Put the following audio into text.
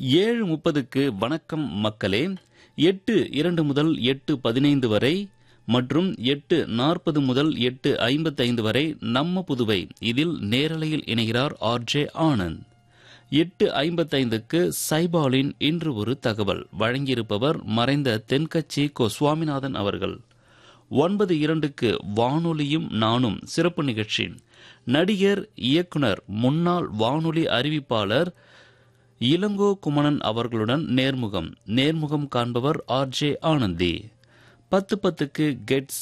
ஏழு முப்பதுக்கு வணக்கம் மக்களே எட்டு இரண்டு முதல் எட்டு பதினைந்து வரை மற்றும் எட்டு நாற்பது முதல் எட்டு ஐம்பத்தைந்து வரை நம்ம புதுவை இதில் நேரலையில் இணைகிறார் ஆர்ஜே ஆனந்த் எட்டு ஐம்பத்தைந்துக்கு சைபாலின் இன்று ஒரு தகவல் வழங்கியிருப்பவர் மறைந்த தென்கட்சி கோ சுவாமிநாதன் அவர்கள் ஒன்பது இரண்டுக்கு வானொலியும் நானும் சிறப்பு நிகழ்ச்சி நடிகர் இயக்குனர் முன்னாள் வானொலி அறிவிப்பாளர் இளங்கோ குமணன் அவர்களுடன் நேர்முகம் நேர்முகம் காண்பவர் ஆர் ஜே ஆனந்தி பத்து பத்துக்கு கெட்